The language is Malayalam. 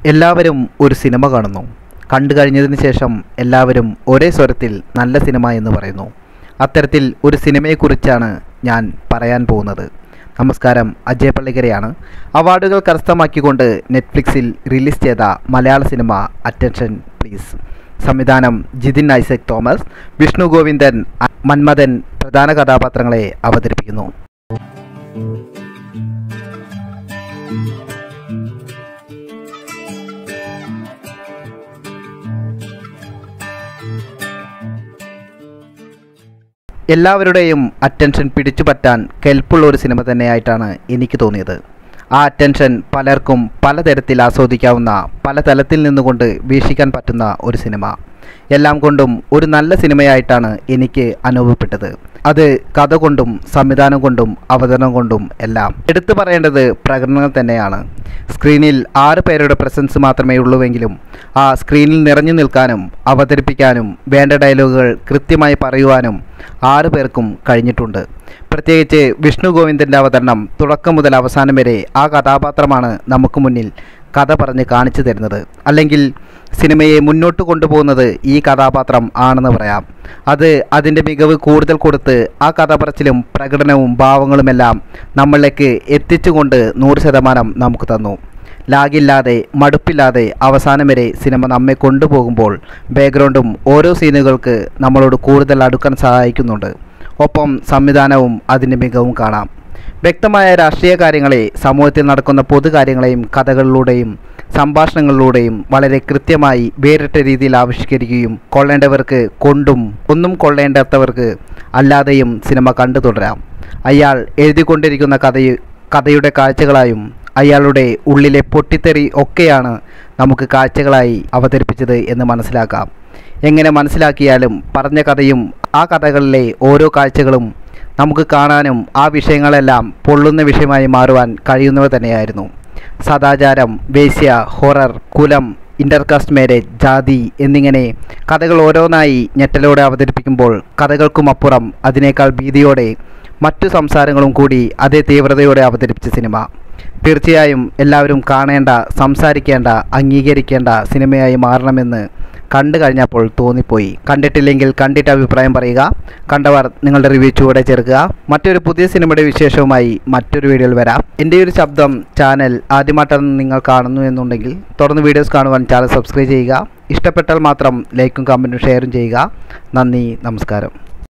എല്ലാവരും ഒരു സിനിമ കാണുന്നു കണ്ടു കഴിഞ്ഞതിന് ശേഷം എല്ലാവരും ഒരേ സ്വരത്തിൽ നല്ല സിനിമ എന്ന് പറയുന്നു അത്തരത്തിൽ ഒരു സിനിമയെക്കുറിച്ചാണ് ഞാൻ പറയാൻ പോകുന്നത് നമസ്കാരം അജയ് പള്ളിക്കരയാണ് അവാർഡുകൾ കരസ്ഥമാക്കിക്കൊണ്ട് നെറ്റ്ഫ്ലിക്സിൽ റിലീസ് ചെയ്ത മലയാള സിനിമ അറ്റൻഷൻ പ്ലീസ് സംവിധാനം ജിതിൻ ഐസക് തോമസ് വിഷ്ണു ഗോവിന്ദൻ മന്മഥൻ പ്രധാന കഥാപാത്രങ്ങളെ അവതരിപ്പിക്കുന്നു എല്ലാവരുടെയും അറ്റൻഷൻ പിടിച്ചുപറ്റാൻ കെൽപ്പുള്ള ഒരു സിനിമ തന്നെയായിട്ടാണ് എനിക്ക് തോന്നിയത് ആ അറ്റൻഷൻ പലർക്കും പലതരത്തിൽ ആസ്വദിക്കാവുന്ന പല തലത്തിൽ നിന്നുകൊണ്ട് വീക്ഷിക്കാൻ പറ്റുന്ന ഒരു സിനിമ എല്ലാം കൊണ്ടും ഒരു നല്ല സിനിമയായിട്ടാണ് എനിക്ക് അനുഭവപ്പെട്ടത് അത് കഥ കൊണ്ടും സംവിധാനം കൊണ്ടും അവതരണം കൊണ്ടും എല്ലാം എടുത്തു പറയേണ്ടത് പ്രകടനങ്ങൾ തന്നെയാണ് സ്ക്രീനിൽ ആറ് പേരുടെ പ്രസൻസ് മാത്രമേ ഉള്ളുവെങ്കിലും ആ സ്ക്രീനിൽ നിറഞ്ഞു നിൽക്കാനും അവതരിപ്പിക്കാനും വേണ്ട ഡയലോഗുകൾ കൃത്യമായി പറയുവാനും ആറ് പേർക്കും കഴിഞ്ഞിട്ടുണ്ട് പ്രത്യേകിച്ച് വിഷ്ണു ഗോവിന്ദൻ്റെ അവതരണം തുടക്കം മുതൽ അവസാനം വരെ ആ കഥാപാത്രമാണ് നമുക്ക് മുന്നിൽ കഥ പറഞ്ഞ് കാണിച്ചു തരുന്നത് അല്ലെങ്കിൽ സിനിമയെ മുന്നോട്ട് കൊണ്ടുപോകുന്നത് ഈ കഥാപാത്രം ആണെന്ന് പറയാം അത് അതിൻ്റെ മികവ് കൂടുതൽ കൊടുത്ത് ആ കഥ പറച്ചിലും പ്രകടനവും ഭാവങ്ങളുമെല്ലാം നമ്മളിലേക്ക് എത്തിച്ചുകൊണ്ട് നൂറ് ശതമാനം നമുക്ക് തന്നു ലാഗില്ലാതെ മടുപ്പില്ലാതെ അവസാനം വരെ സിനിമ നമ്മെ കൊണ്ടുപോകുമ്പോൾ ബാക്ക്ഗ്രൗണ്ടും ഓരോ സീനുകൾക്ക് നമ്മളോട് കൂടുതൽ അടുക്കാൻ സഹായിക്കുന്നുണ്ട് ഒപ്പം സംവിധാനവും അതിൻ്റെ മികവും കാണാം വ്യക്തമായ രാഷ്ട്രീയ കാര്യങ്ങളെ സമൂഹത്തിൽ നടക്കുന്ന പൊതുകാര്യങ്ങളെയും കഥകളിലൂടെയും സംഭാഷണങ്ങളിലൂടെയും വളരെ കൃത്യമായി വേറിട്ട രീതിയിൽ ആവിഷ്കരിക്കുകയും കൊള്ളേണ്ടവർക്ക് കൊണ്ടും ഒന്നും കൊള്ളേണ്ടാത്തവർക്ക് അല്ലാതെയും സിനിമ കണ്ടു തുടരാം അയാൾ എഴുതിക്കൊണ്ടിരിക്കുന്ന കഥ കഥയുടെ കാഴ്ചകളായും അയാളുടെ ഉള്ളിലെ പൊട്ടിത്തെറി ഒക്കെയാണ് നമുക്ക് കാഴ്ചകളായി അവതരിപ്പിച്ചത് എന്ന് മനസ്സിലാക്കാം എങ്ങനെ മനസ്സിലാക്കിയാലും പറഞ്ഞ കഥയും ആ കഥകളിലെ ഓരോ കാഴ്ചകളും നമുക്ക് കാണാനും ആ വിഷയങ്ങളെല്ലാം പൊള്ളുന്ന വിഷയമായി മാറുവാൻ കഴിയുന്നവ തന്നെയായിരുന്നു സദാചാരം വേശ്യ ഹൊറർ കുലം ഇൻ്റർകാസ്റ്റ് മാരേജ് ജാതി എന്നിങ്ങനെ കഥകൾ ഓരോന്നായി ഞെട്ടലോടെ അവതരിപ്പിക്കുമ്പോൾ കഥകൾക്കുമപ്പുറം അതിനേക്കാൾ ഭീതിയോടെ മറ്റു സംസാരങ്ങളും കൂടി അതേ തീവ്രതയോടെ അവതരിപ്പിച്ച സിനിമ തീർച്ചയായും എല്ലാവരും കാണേണ്ട സംസാരിക്കേണ്ട അംഗീകരിക്കേണ്ട സിനിമയായി മാറണമെന്ന് കണ്ടു കഴിഞ്ഞപ്പോൾ തോന്നിപ്പോയി കണ്ടിട്ടില്ലെങ്കിൽ കണ്ടിട്ട് അഭിപ്രായം പറയുക കണ്ടവർ നിങ്ങളുടെ റിവ്യൂ ചുവടെ ചേർക്കുക മറ്റൊരു പുതിയ സിനിമയുടെ വിശേഷവുമായി മറ്റൊരു വീഡിയോയിൽ വരാം എൻ്റെ ഒരു ശബ്ദം ചാനൽ ആദ്യമായിട്ടാണ് നിങ്ങൾ കാണുന്നു എന്നുണ്ടെങ്കിൽ തുടർന്ന് വീഡിയോസ് കാണുവാൻ ചാനൽ സബ്സ്ക്രൈബ് ചെയ്യുക ഇഷ്ടപ്പെട്ടാൽ മാത്രം ലൈക്കും കമൻറ്റും ഷെയറും ചെയ്യുക നന്ദി നമസ്കാരം